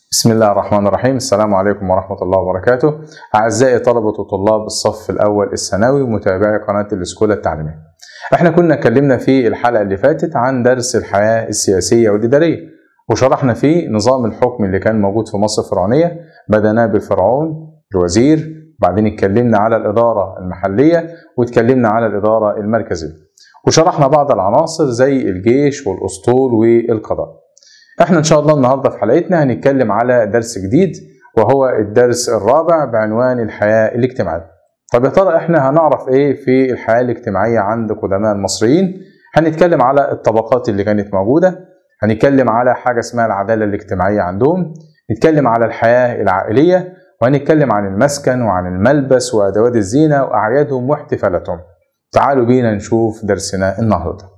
بسم الله الرحمن الرحيم السلام عليكم ورحمة الله وبركاته أعزائي طلبة وطلاب الصف الأول الثانوي متابعي قناة الأسكولة التعليمية احنا كنا اتكلمنا في الحلقة اللي فاتت عن درس الحياة السياسية والإدارية وشرحنا فيه نظام الحكم اللي كان موجود في مصر الفرعونية بدأناه بالفرعون الوزير بعدين اتكلمنا على الإدارة المحلية واتكلمنا على الإدارة المركزية وشرحنا بعض العناصر زي الجيش والأسطول والقضاء احنا ان شاء الله النهارده في حلقتنا هنتكلم على درس جديد وهو الدرس الرابع بعنوان الحياه الاجتماعيه. طب يا ترى احنا هنعرف ايه في الحياه الاجتماعيه عند قدماء المصريين؟ هنتكلم على الطبقات اللي كانت موجوده، هنتكلم على حاجه اسمها العداله الاجتماعيه عندهم، نتكلم على الحياه العائليه، وهنتكلم عن المسكن وعن الملبس وادوات الزينه واعيادهم واحتفالاتهم. تعالوا بينا نشوف درسنا النهارده.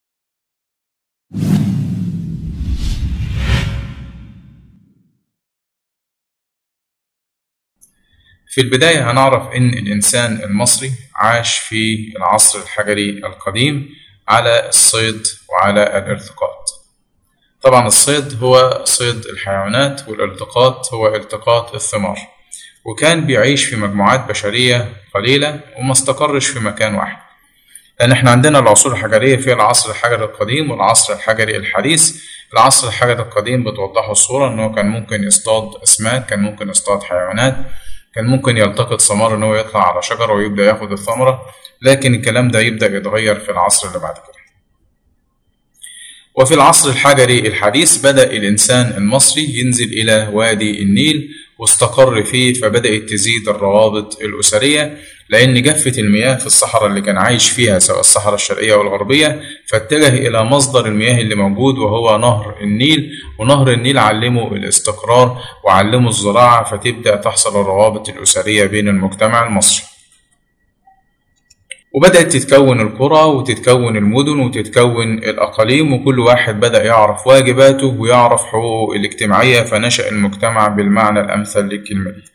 في البداية هنعرف إن الإنسان المصري عاش في العصر الحجري القديم على الصيد وعلى الالتقاط. طبعا الصيد هو صيد الحيوانات والالتقاط هو التقاط الثمار. وكان بيعيش في مجموعات بشرية قليلة وما استقرش في مكان واحد. لأن إحنا عندنا العصور الحجرية في العصر الحجري القديم والعصر الحجري الحديث. العصر الحجري القديم بتوضحه الصورة إن هو كان ممكن يصطاد أسماك، كان ممكن يصطاد حيوانات، كان ممكن يلتقط ثمار ان هو يطلع على شجرة ويبدأ ياخد الثمرة لكن الكلام ده يبدأ يتغير في العصر اللي بعد كده وفي العصر الحجري الحديث بدأ الإنسان المصري ينزل إلى وادي النيل واستقر فيه فبدأت تزيد الروابط الأسرية لأن جفة المياه في الصحراء اللي كان عايش فيها سواء الصحراء الشرقية والغربية فاتجه إلى مصدر المياه اللي موجود وهو نهر النيل ونهر النيل علمه الاستقرار وعلمه الزراعة فتبدأ تحصل الروابط الأسرية بين المجتمع المصري وبدأت تتكون القرى وتتكون المدن وتتكون الأقاليم وكل واحد بدأ يعرف واجباته ويعرف حقوقه الاجتماعية فنشأ المجتمع بالمعنى الأمثل للكلمة دي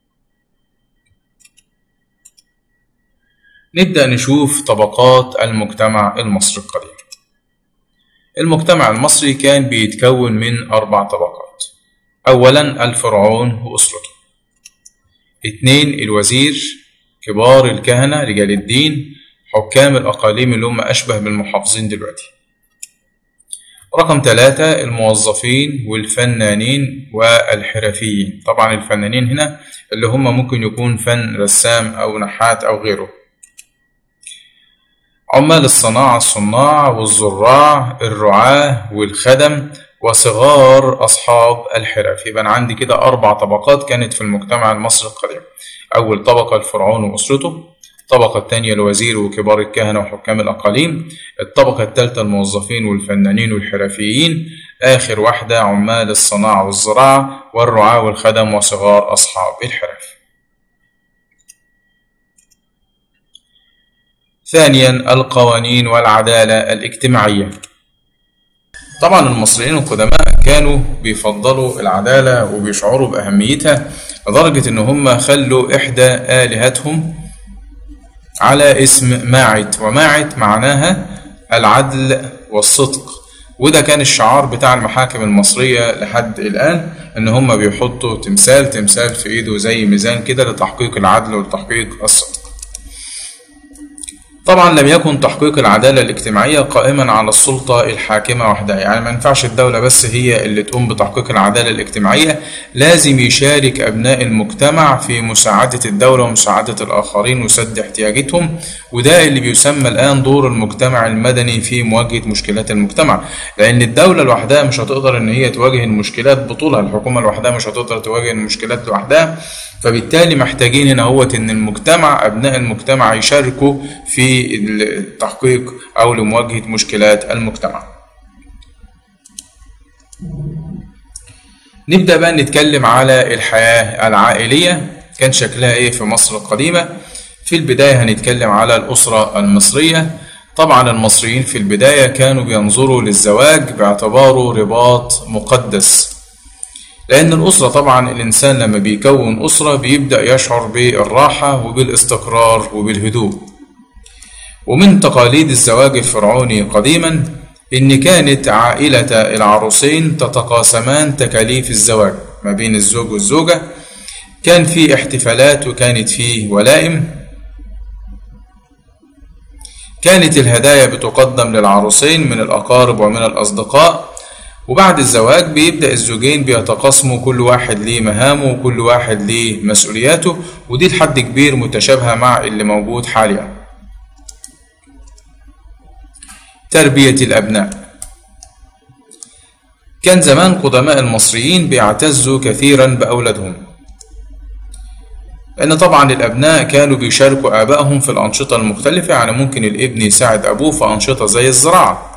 نبدأ نشوف طبقات المجتمع المصري القديم المجتمع المصري كان بيتكون من أربع طبقات أولا الفرعون وأسرته اتنين الوزير كبار الكهنة رجال الدين حكام الأقاليم اللي هم أشبه بالمحافظين دلوقتي رقم ثلاثة الموظفين والفنانين والحرفيين طبعا الفنانين هنا اللي هم ممكن يكون فن رسام أو نحات أو غيره عمال الصناعة الصناع والزراع الرعاة والخدم وصغار أصحاب الحرف يبقى أنا عندي كده أربع طبقات كانت في المجتمع المصري القديم أول طبقة الفرعون وأسرته الطبقة الثانية الوزير وكبار الكهنة وحكام الأقاليم الطبقة الثالثة الموظفين والفنانين والحرفيين آخر واحدة عمال الصناعة والزراعة والرعاة والخدم وصغار أصحاب الحرف ثانيا القوانين والعدالة الاجتماعية طبعا المصريين القدماء كانوا بيفضلوا العدالة وبيشعروا بأهميتها لدرجة إن هم خلوا إحدى آلهتهم على اسم ماعت وماعت معناها العدل والصدق وده كان الشعار بتاع المحاكم المصرية لحد الآن إن هم بيحطوا تمثال تمثال في إيده زي ميزان كده لتحقيق العدل وتحقيق الصدق طبعا لم يكن تحقيق العدالة الاجتماعية قائما على السلطة الحاكمة وحدها يعني ما ينفعش الدولة بس هي اللي تقوم بتحقيق العدالة الاجتماعية لازم يشارك أبناء المجتمع في مساعدة الدولة ومساعدة الآخرين وسد احتياجاتهم وده اللي بيسمى الآن دور المجتمع المدني في مواجهة مشكلات المجتمع لأن الدولة لوحدها مش هتقدر إن هي تواجه المشكلات بطولها الحكومة لوحدها مش هتقدر تواجه المشكلات لوحدها فبالتالي محتاجين هنا هوت ان المجتمع ابناء المجتمع يشاركوا في التحقيق او لمواجهه مشكلات المجتمع نبدا بقى نتكلم على الحياه العائليه كان شكلها ايه في مصر القديمه في البدايه هنتكلم على الاسره المصريه طبعا المصريين في البدايه كانوا بينظروا للزواج باعتباره رباط مقدس لأن الأسرة طبعا الإنسان لما بيكون أسرة بيبدأ يشعر بالراحة وبالاستقرار وبالهدوء ومن تقاليد الزواج الفرعوني قديما إن كانت عائلة العروسين تتقاسمان تكاليف الزواج ما بين الزوج والزوجة كان في احتفالات وكانت في ولائم كانت الهدايا بتقدم للعروسين من الأقارب ومن الأصدقاء وبعد الزواج بيبدأ الزوجين بيتقاسموا كل واحد ليه مهامه وكل واحد ليه مسؤولياته ودي لحد كبير متشابهة مع اللي موجود حاليا تربية الأبناء كان زمان قدماء المصريين بيعتزوا كثيرا بأولادهم لأن طبعا الأبناء كانوا بيشاركوا آبائهم في الأنشطة المختلفة يعني ممكن الابن يساعد أبوه في أنشطة زي الزراعة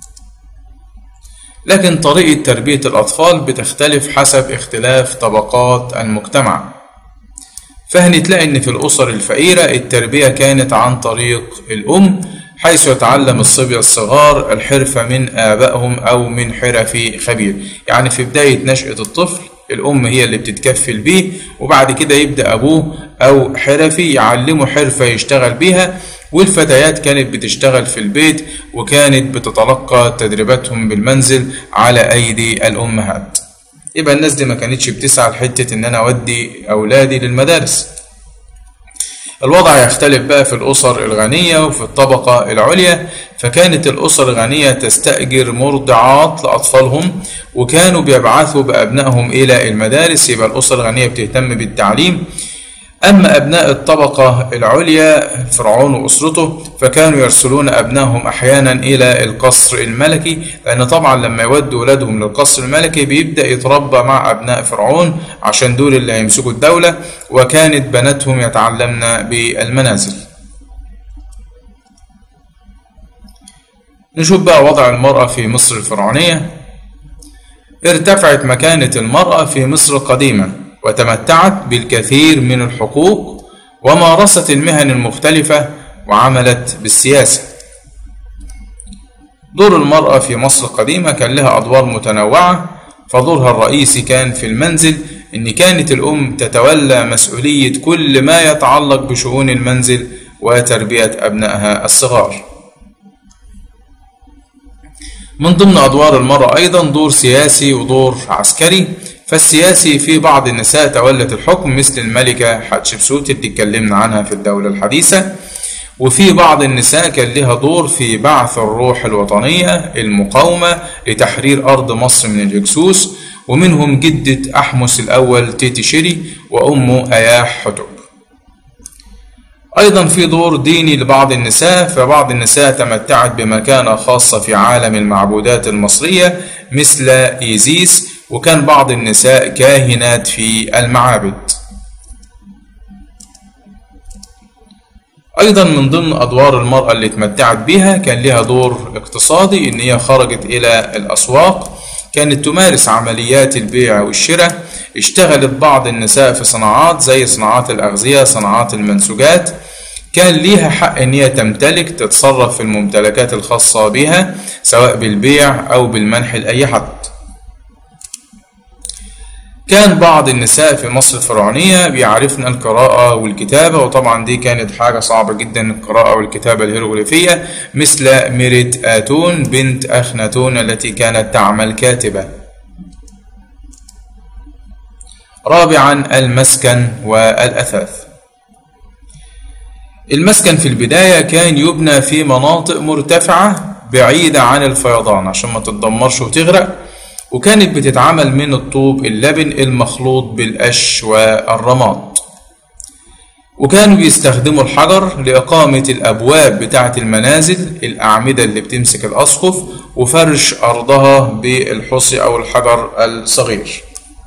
لكن طريقة تربية الأطفال بتختلف حسب اختلاف طبقات المجتمع فهنتلاقي إن في الأسر الفقيرة التربية كانت عن طريق الأم حيث يتعلم الصبية الصغار الحرفة من آبائهم أو من حرف خبير يعني في بداية نشأة الطفل الأم هي اللي بتتكفل بيه وبعد كده يبدأ أبوه أو حرفي يعلمه حرفة يشتغل بيها والفتيات كانت بتشتغل في البيت وكانت بتتلقى تدريباتهم بالمنزل على أيدي الأمهات يبقى الناس دي ما كانتش بتسعى لحتة إن أنا أودي أولادي للمدارس الوضع يختلف بقى في الأسر الغنية وفي الطبقة العليا فكانت الأسر الغنية تستأجر مرضعات لأطفالهم وكانوا بيبعثوا بأبنائهم إلى المدارس يبقى الأسر الغنية بتهتم بالتعليم أما أبناء الطبقة العليا فرعون وأسرته فكانوا يرسلون أبنائهم أحيانا إلى القصر الملكي لأن طبعا لما يودوا ولادهم للقصر الملكي بيبدأ يتربى مع أبناء فرعون عشان دول اللي هيمسكوا الدولة وكانت بناتهم يتعلمن بالمنازل نشوف بقى وضع المرأة في مصر الفرعونية ارتفعت مكانة المرأة في مصر القديمة وتمتعت بالكثير من الحقوق ومارست المهن المختلفة وعملت بالسياسة دور المرأة في مصر القديمة كان لها أدوار متنوعة فدورها الرئيسي كان في المنزل إن كانت الأم تتولى مسؤولية كل ما يتعلق بشؤون المنزل وتربية أبنائها الصغار من ضمن أدوار المرأة أيضا دور سياسي ودور عسكري فالسياسي في بعض النساء تولت الحكم مثل الملكة حتشبسوت اللي اتكلمنا عنها في الدولة الحديثة وفي بعض النساء كان لها دور في بعث الروح الوطنية المقاومة لتحرير أرض مصر من الهكسوس ومنهم جدة أحمس الأول تيتي شيري وأمه أياح حتب أيضا في دور ديني لبعض النساء فبعض النساء تمتعت بمكانة خاصة في عالم المعبودات المصرية مثل إيزيس وكان بعض النساء كاهنات في المعابد أيضا من ضمن أدوار المرأة اللي اتمتعت بها كان لها دور اقتصادي إن هي خرجت إلى الأسواق كانت تمارس عمليات البيع والشراء اشتغلت بعض النساء في صناعات زي صناعات الأغذية صناعات المنسوجات كان ليها حق ان هي تمتلك تتصرف في الممتلكات الخاصة بها سواء بالبيع او بالمنح لأي حد كان بعض النساء في مصر الفرعونية بيعرفن القراءة والكتابة وطبعا دي كانت حاجة صعبة جدا القراءة والكتابة الهيروغليفية مثل ميريت آتون بنت أخناتون التي كانت تعمل كاتبة رابعا المسكن والأثاث المسكن في البداية كان يبنى في مناطق مرتفعة بعيدة عن الفيضان عشان ما تتدمرش وتغرق وكانت بتتعمل من الطوب اللبن المخلوط بالقش والرماد وكانوا بيستخدموا الحجر لإقامة الأبواب بتاعة المنازل الأعمدة اللي بتمسك الأسقف وفرش أرضها بالحصي أو الحجر الصغير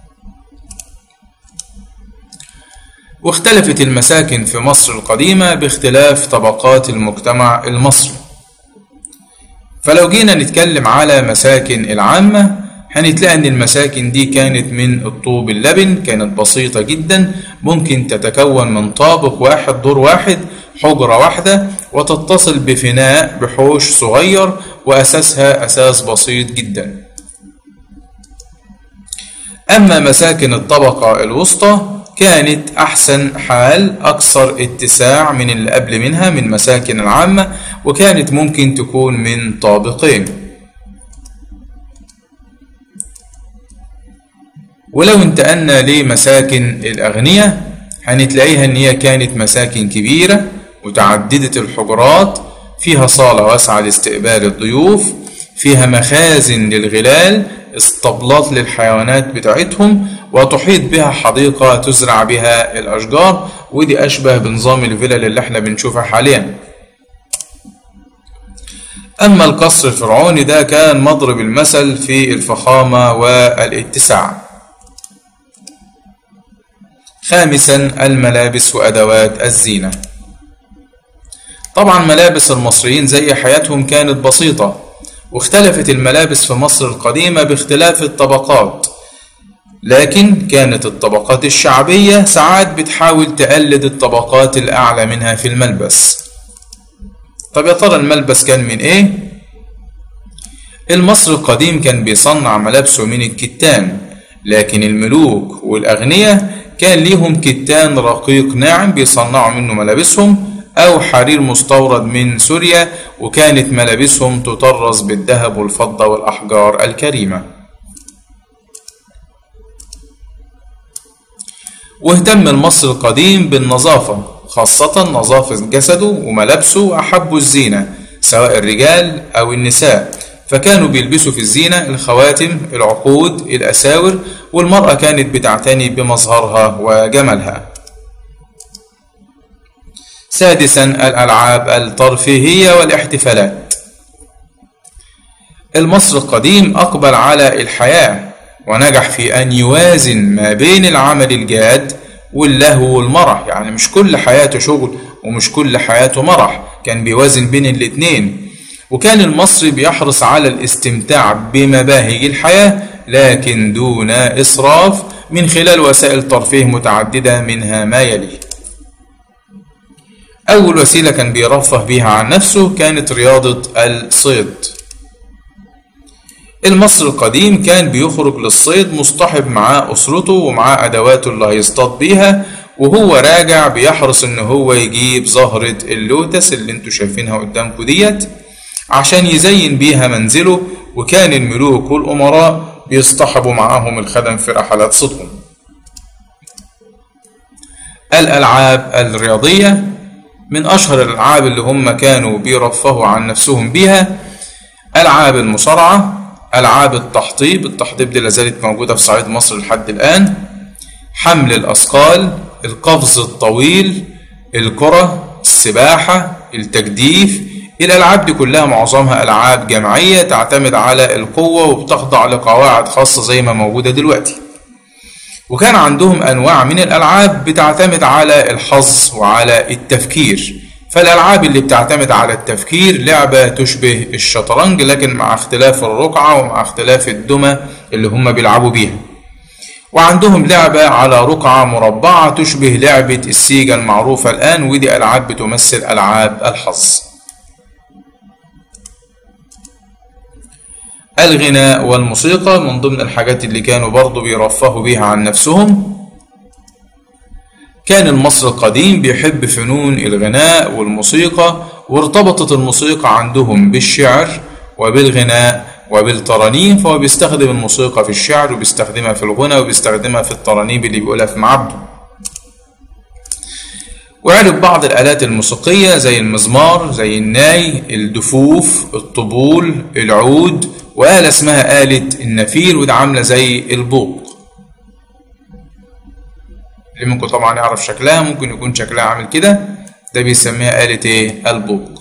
واختلفت المساكن في مصر القديمة باختلاف طبقات المجتمع المصري فلو جينا نتكلم على مساكن العامة هنتلاقي ان المساكن دي كانت من الطوب اللبن كانت بسيطة جدا ممكن تتكون من طابق واحد دور واحد حجرة واحدة وتتصل بفناء بحوش صغير وأساسها أساس بسيط جدا أما مساكن الطبقة الوسطى كانت أحسن حال أكثر اتساع من اللي قبل منها من مساكن العامة وكانت ممكن تكون من طابقين ولو انتقلنا لمساكن الأغنياء هنتلاقيها إن هي كانت مساكن كبيرة متعددة الحجرات فيها صالة واسعة لاستقبال الضيوف فيها مخازن للغلال اسطبلات للحيوانات بتاعتهم وتحيط بها حديقة تزرع بها الأشجار ودي أشبه بنظام الفلل اللي احنا بنشوفها حاليا أما القصر الفرعوني ده كان مضرب المثل في الفخامة والاتساع خامسا الملابس وأدوات الزينة طبعا ملابس المصريين زي حياتهم كانت بسيطة واختلفت الملابس في مصر القديمة باختلاف الطبقات لكن كانت الطبقات الشعبية ساعات بتحاول تقلد الطبقات الأعلى منها في الملبس طب يا ترى الملبس كان من إيه؟ المصري القديم كان بيصنع ملابسه من الكتان لكن الملوك والأغنياء كان ليهم كتان رقيق ناعم بيصنعوا منه ملابسهم أو حرير مستورد من سوريا وكانت ملابسهم تطرز بالذهب والفضة والأحجار الكريمة واهتم المصري القديم بالنظافة خاصة نظافة جسده وملابسه وأحب الزينة سواء الرجال أو النساء فكانوا بيلبسوا في الزينة الخواتم العقود الأساور والمرأة كانت بتعتني بمظهرها وجمالها سادسا الألعاب الترفيهية والاحتفالات المصري القديم أقبل على الحياة ونجح في أن يوازن ما بين العمل الجاد واللهو والمرح يعني مش كل حياته شغل ومش كل حياته مرح كان بيوازن بين الاتنين وكان المصري بيحرص على الاستمتاع بمباهج الحياة لكن دون إسراف من خلال وسائل ترفيه متعددة منها ما يلي أول وسيلة كان بيرفه بيها عن نفسه كانت رياضة الصيد المصري القديم كان بيخرج للصيد مصطحب معاه أسرته ومعاه أدواته اللي هيصطاد بيها وهو راجع بيحرص إن هو يجيب زهرة اللوتس اللي انتوا شايفينها قدامكم ديت عشان يزين بيها منزله وكان الملوك والأمراء بيصطحبوا معاهم الخدم في رحلات صيدهم الألعاب الرياضية من أشهر الألعاب اللي هم كانوا بيرفهوا عن نفسهم بيها ألعاب المصارعة ألعاب التحطيب التحطيب دي لازالت موجودة في صعيد مصر لحد الآن حمل الأثقال القفز الطويل الكرة السباحة التجديف الألعاب دي كلها معظمها ألعاب جماعية تعتمد على القوة وبتخضع لقواعد خاصة زي ما موجودة دلوقتي وكان عندهم أنواع من الألعاب بتعتمد على الحظ وعلى التفكير فالألعاب اللي بتعتمد على التفكير لعبة تشبه الشطرنج لكن مع اختلاف الرقعة ومع اختلاف الدمى اللي هم بيلعبوا بيها وعندهم لعبة على رقعة مربعة تشبه لعبة السيجا المعروفة الآن ودي ألعاب بتمثل ألعاب الحظ الغناء والموسيقى من ضمن الحاجات اللي كانوا برضو بيرفهوا بيها عن نفسهم كان المصري القديم بيحب فنون الغناء والموسيقى وارتبطت الموسيقى عندهم بالشعر وبالغناء وبالترانيم فهو بيستخدم الموسيقى في الشعر وبيستخدمها في الغنى وبيستخدمها في الترانيم اللي بيقولها في معبده وعرف بعض الآلات الموسيقية زي المزمار زي الناي الدفوف الطبول العود وآلة اسمها آلة النفير وده عاملة زي البوق اللي ممكن طبعا يعرف شكلها ممكن يكون شكلها عامل كده ده بيسميها آلة ايه البوق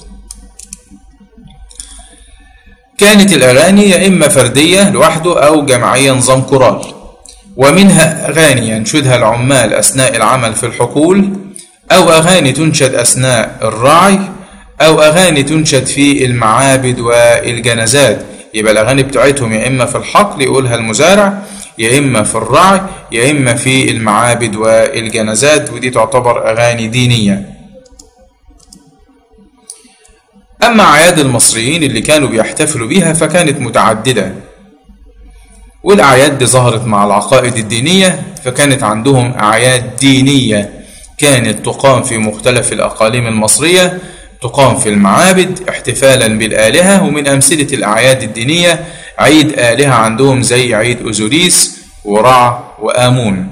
كانت الأغاني يا إما فردية لوحده أو جماعية نظام كورال ومنها أغاني ينشدها العمال أثناء العمل في الحقول أو أغاني تنشد أثناء الرعي أو أغاني تنشد في المعابد والجنازات يبقى الأغاني بتاعتهم يا إما في الحقل يقولها المزارع يا إما في الرعي يا إما في المعابد والجنازات ودي تعتبر أغاني دينية أما أعياد المصريين اللي كانوا بيحتفلوا بيها فكانت متعددة والأعياد دي ظهرت مع العقائد الدينية فكانت عندهم أعياد دينية كانت تقام في مختلف الأقاليم المصرية تقام في المعابد احتفالا بالآلهة ومن أمثلة الأعياد الدينية عيد آلهة عندهم زي عيد أوزوريس ورع وآمون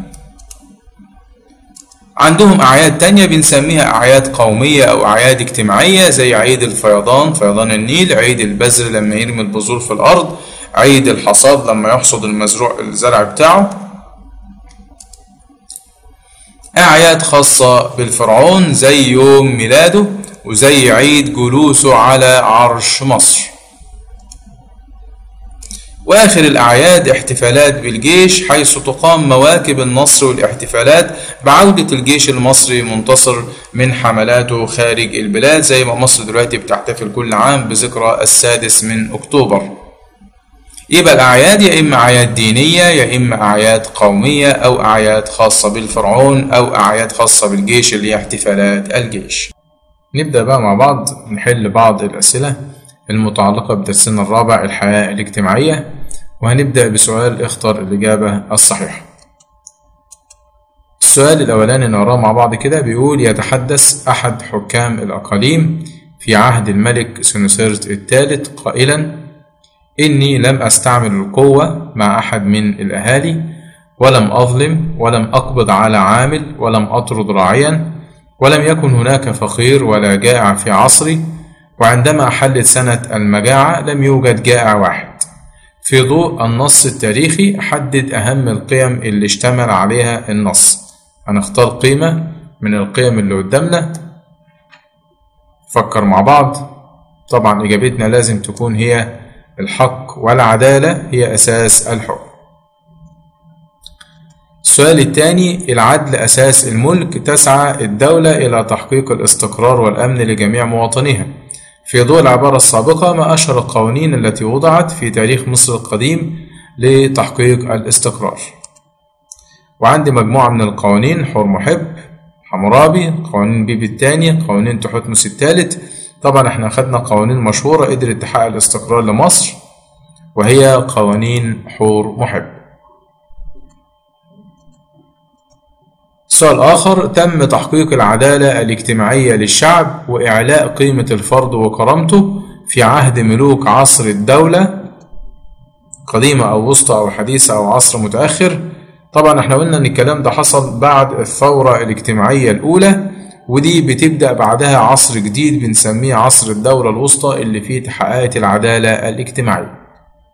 عندهم أعياد تانية بنسميها أعياد قومية أو أعياد اجتماعية زي عيد الفيضان فيضان النيل عيد البذر لما يرمي البذور في الأرض عيد الحصاد لما يحصد المزروع الزرع بتاعه أعياد خاصة بالفرعون زي يوم ميلاده وزي عيد جلوسه على عرش مصر وآخر الأعياد احتفالات بالجيش حيث تقام مواكب النصر والاحتفالات بعودة الجيش المصري منتصر من حملاته خارج البلاد زي ما مصر دلوقتي بتحتفل كل عام بذكرى السادس من أكتوبر يبقى الأعياد يا إما أعياد دينية يا إما أعياد قومية أو أعياد خاصة بالفرعون أو أعياد خاصة بالجيش اللي هي احتفالات الجيش نبدأ بقى مع بعض نحل بعض الأسئلة المتعلقة بدرسنا الرابع الحياة الاجتماعية وهنبدأ بسؤال اختر الإجابة الصحيحة السؤال الأولاني نقراه مع بعض كده بيقول يتحدث أحد حكام الأقاليم في عهد الملك سنوسرت الثالث قائلا إني لم أستعمل القوة مع أحد من الأهالي ولم أظلم ولم أقبض على عامل ولم أطرد راعيا ولم يكن هناك فقير ولا جائع في عصري وعندما حلت سنة المجاعة لم يوجد جائع واحد في ضوء النص التاريخي حدد أهم القيم اللي اشتمل عليها النص هنختار قيمة من القيم اللي قدامنا فكر مع بعض طبعا إجابتنا لازم تكون هي الحق والعدالة هي أساس الحكم السؤال الثاني العدل أساس الملك تسعى الدولة إلى تحقيق الاستقرار والأمن لجميع مواطنيها في ضوء العبارة السابقة ما أشهر القوانين التي وضعت في تاريخ مصر القديم لتحقيق الاستقرار وعندي مجموعة من القوانين حور محب حمورابي قوانين بيبي الثاني قوانين تحتمس الثالث طبعا احنا خدنا قوانين مشهورة قدرت تحقق الاستقرار لمصر وهي قوانين حور محب سؤال آخر تم تحقيق العدالة الاجتماعية للشعب وإعلاء قيمة الفرد وكرامته في عهد ملوك عصر الدولة قديمة أو وسطى أو حديثة أو عصر متأخر طبعا احنا قلنا ان الكلام ده حصل بعد الثورة الاجتماعية الأولى ودي بتبدأ بعدها عصر جديد بنسميه عصر الدولة الوسطى اللي فيه تحققت العدالة الاجتماعية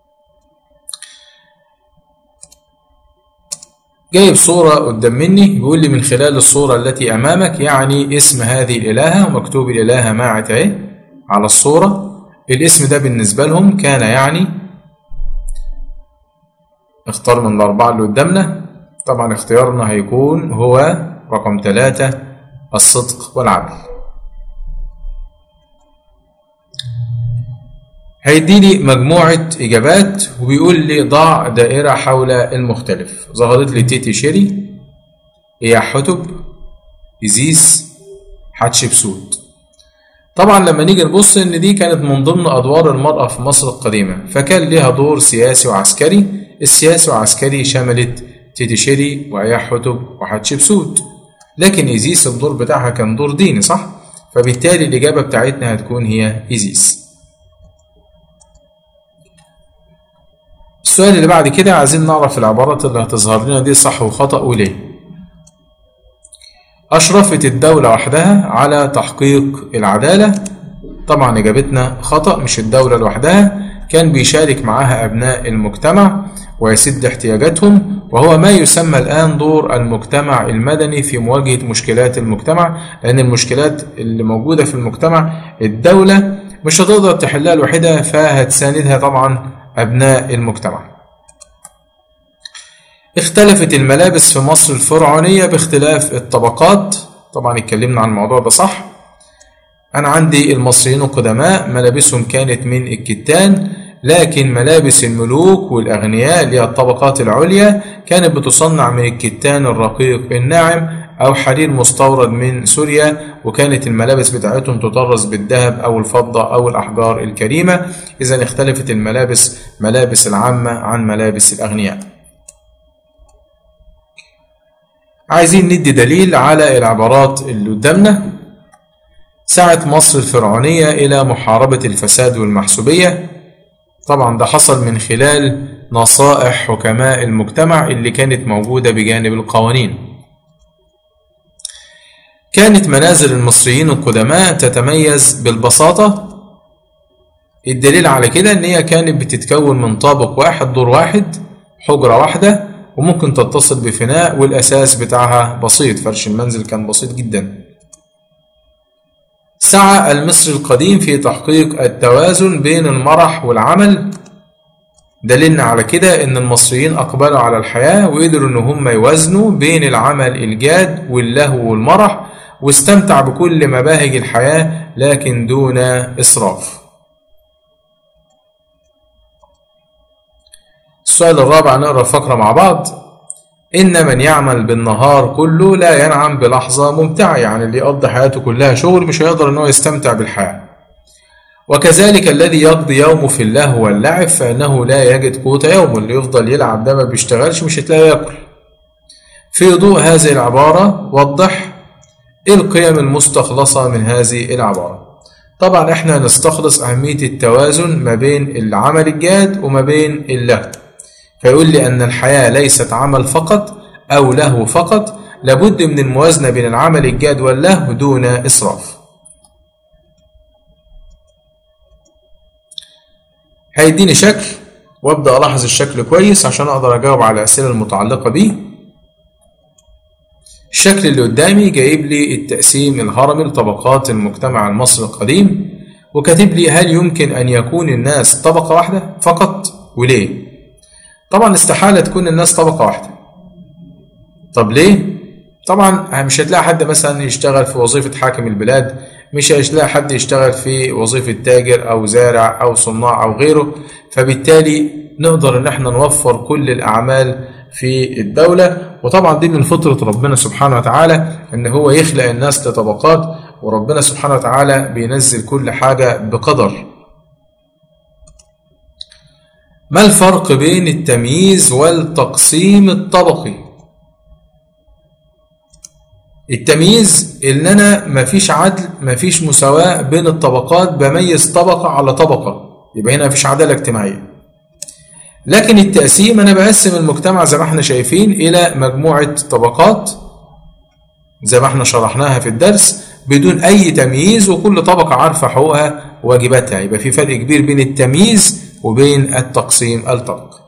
جايب صورة قدام مني بيقول لي من خلال الصورة التي أمامك يعني اسم هذه الإلهة ومكتوب الإلهة ماعت أهي على الصورة الاسم ده بالنسبة لهم كان يعني اختار من الأربعة اللي قدامنا طبعا اختيارنا هيكون هو رقم ثلاثة الصدق والعدل هيديني مجموعة إجابات وبيقول لي ضع دائرة حول المختلف ظهرت لي تيتي شيري إيا حتب إزيس حتشبسوت طبعا لما نيجي نبص إن دي كانت من ضمن أدوار المرأة في مصر القديمة فكان ليها دور سياسي وعسكري السياسي وعسكري شملت تيتي شيري وإيا حتب وحتشبسوت لكن إيزيس الدور بتاعها كان دور ديني صح؟ فبالتالي الإجابة بتاعتنا هتكون هي إيزيس السؤال اللي بعد كده عايزين نعرف العبارات اللي هتظهر لنا دي صح وخطأ وليه أشرفت الدولة وحدها على تحقيق العدالة طبعا إجابتنا خطأ مش الدولة لوحدها كان بيشارك معاها أبناء المجتمع ويسد احتياجاتهم وهو ما يسمى الآن دور المجتمع المدني في مواجهة مشكلات المجتمع لأن المشكلات اللي موجودة في المجتمع الدولة مش هتقدر تحلها لوحدها فهتساندها طبعا أبناء المجتمع اختلفت الملابس في مصر الفرعونية باختلاف الطبقات طبعا اتكلمنا عن الموضوع ده صح أنا عندي المصريين القدماء ملابسهم كانت من الكتان لكن ملابس الملوك والأغنياء اللي هي الطبقات العليا كانت بتصنع من الكتان الرقيق الناعم أو حرير مستورد من سوريا وكانت الملابس بتاعتهم تطرز بالذهب أو الفضة أو الأحجار الكريمة إذا اختلفت الملابس ملابس العامة عن ملابس الأغنياء عايزين ندي دليل على العبارات اللي قدامنا سعت مصر الفرعونية إلى محاربة الفساد والمحسوبية طبعا ده حصل من خلال نصائح حكماء المجتمع اللي كانت موجودة بجانب القوانين كانت منازل المصريين القدماء تتميز بالبساطة الدليل على كده ان هي كانت بتتكون من طابق واحد دور واحد حجرة واحدة وممكن تتصل بفناء والاساس بتاعها بسيط فرش المنزل كان بسيط جدا سعى المصري القديم في تحقيق التوازن بين المرح والعمل دليلنا على كده ان المصريين اقبلوا على الحياة وقدروا ان هم يوازنوا بين العمل الجاد واللهو والمرح واستمتع بكل مباهج الحياة لكن دون اسراف السؤال الرابع نقرا الفقرة مع بعض إن من يعمل بالنهار كله لا ينعم بلحظة ممتعة يعني اللي يقضي حياته كلها شغل مش هيقدر إن هو يستمتع بالحياة وكذلك الذي يقضي يومه في اللهو واللعب فإنه لا يجد قوت يومه اللي يفضل يلعب ده ما بيشتغلش مش هتلاقيه ياكل في ضوء هذه العبارة وضح إيه القيم المستخلصة من هذه العبارة طبعا احنا نستخلص أهمية التوازن ما بين العمل الجاد وما بين اللهو فيقول لي أن الحياة ليست عمل فقط أو لهو فقط لابد من الموازنة بين العمل الجاد واللهو دون إسراف هيديني شكل وابدا الاحظ الشكل كويس عشان اقدر اجاوب على الاسئله المتعلقه بيه الشكل اللي قدامي جايب لي التقسيم الهرمي لطبقات المجتمع المصري القديم وكاتب لي هل يمكن ان يكون الناس طبقه واحده فقط وليه طبعا استحالة تكون الناس طبقة واحدة طب ليه؟ طبعا مش هتلاقي حد مثلا يشتغل في وظيفة حاكم البلاد مش هتلاقي حد يشتغل في وظيفة تاجر أو زارع أو صناع أو غيره فبالتالي نقدر إن احنا نوفر كل الأعمال في الدولة وطبعا دي من فطرة ربنا سبحانه وتعالى إن هو يخلق الناس لطبقات وربنا سبحانه وتعالى بينزل كل حاجة بقدر ما الفرق بين التمييز والتقسيم الطبقي التمييز ان انا مفيش عدل مفيش مساواة بين الطبقات بميز طبقة على طبقة يبقى هنا مفيش عدالة اجتماعية لكن التقسيم انا بقسم المجتمع زي ما احنا شايفين الى مجموعة طبقات زي ما احنا شرحناها في الدرس بدون اي تمييز وكل طبقة عارفة حقوقها وواجباتها يبقى في فرق كبير بين التمييز وبين التقسيم الطبقي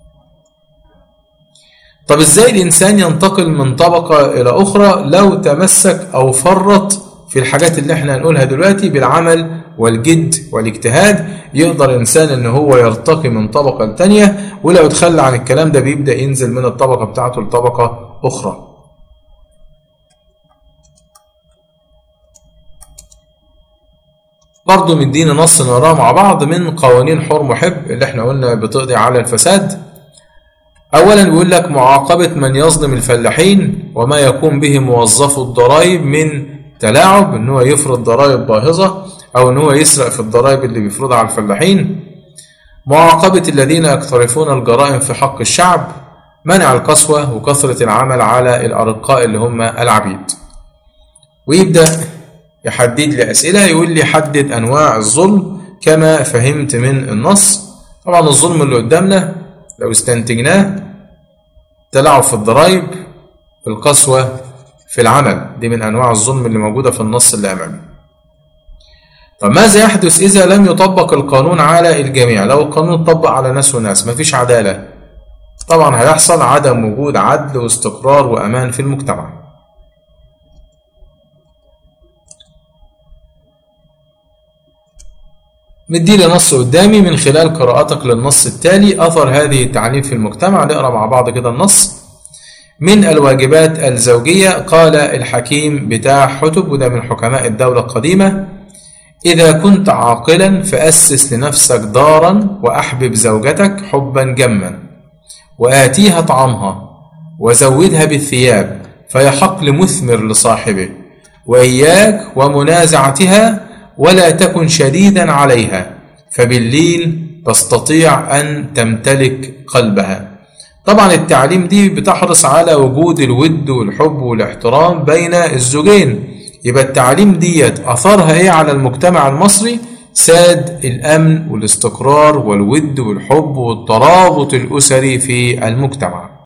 طب ازاي الانسان ينتقل من طبقة الى اخرى لو تمسك او فرط في الحاجات اللي احنا هنقولها دلوقتي بالعمل والجد والاجتهاد يقدر الانسان ان هو يرتقي من طبقة لتانية ولو اتخلى عن الكلام ده بيبدأ ينزل من الطبقة بتاعته لطبقة اخرى برضه مدينا نص نقراه مع بعض من قوانين حر محب اللي احنا قلنا بتقضي على الفساد اولا بيقول لك معاقبة من يظلم الفلاحين وما يقوم به موظفو الضرائب من تلاعب ان هو يفرض ضرائب باهظة او ان هو يسرق في الضرائب اللي بيفرضها على الفلاحين معاقبة الذين يقترفون الجرائم في حق الشعب منع القسوة وكثرة العمل على الأرقاء اللي هم العبيد ويبدأ يحدد لي أسئلة يقول لي حدد أنواع الظلم كما فهمت من النص طبعا الظلم اللي قدامنا لو استنتجناه تلاعب في الضرائب القسوة في العمل دي من أنواع الظلم اللي موجودة في النص اللي أمامي طب ماذا يحدث إذا لم يطبق القانون على الجميع لو القانون طبق على ناس وناس مفيش عدالة طبعا هيحصل عدم وجود عدل واستقرار وأمان في المجتمع مديلي نص قدامي من خلال قراءتك للنص التالي أثر هذه التعليم في المجتمع نقرأ مع بعض كده النص من الواجبات الزوجية قال الحكيم بتاع حتب وده من حكماء الدولة القديمة إذا كنت عاقلا فأسس لنفسك دارا وأحبب زوجتك حبا جما وآتيها طعامها وزودها بالثياب فيحق لمثمر لصاحبه وإياك ومنازعتها ولا تكن شديدا عليها فبالليل تستطيع أن تمتلك قلبها طبعا التعليم دي بتحرص على وجود الود والحب والاحترام بين الزوجين يبقى التعليم ديت أثرها إيه على المجتمع المصري ساد الأمن والاستقرار والود والحب والترابط الأسري في المجتمع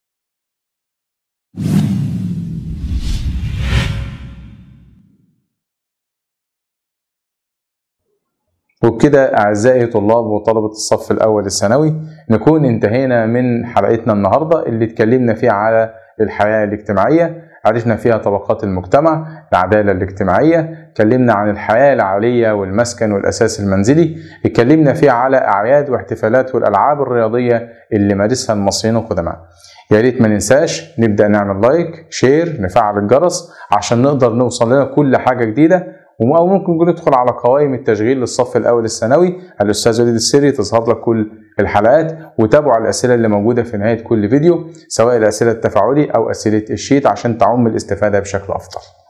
وبكده أعزائي طلاب وطلبة الصف الأول الثانوي نكون انتهينا من حلقتنا النهاردة اللي اتكلمنا فيها على الحياة الاجتماعية عرفنا فيها طبقات المجتمع العدالة الاجتماعية اتكلمنا عن الحياة العالية والمسكن والأساس المنزلي اتكلمنا فيها على أعياد واحتفالات والألعاب الرياضية اللي مارسها المصريين القدماء يا ريت ما ننساش نبدأ نعمل لايك شير نفعل الجرس عشان نقدر نوصل لنا كل حاجة جديدة او ممكن ندخل على قوائم التشغيل للصف الاول الثانوي الاستاذ وليد السري تظهر لك كل الحلقات وتابعوا الاسئله اللي موجوده في نهايه كل فيديو سواء الاسئله التفاعلي او اسئله الشيت عشان تعم الاستفاده بشكل افضل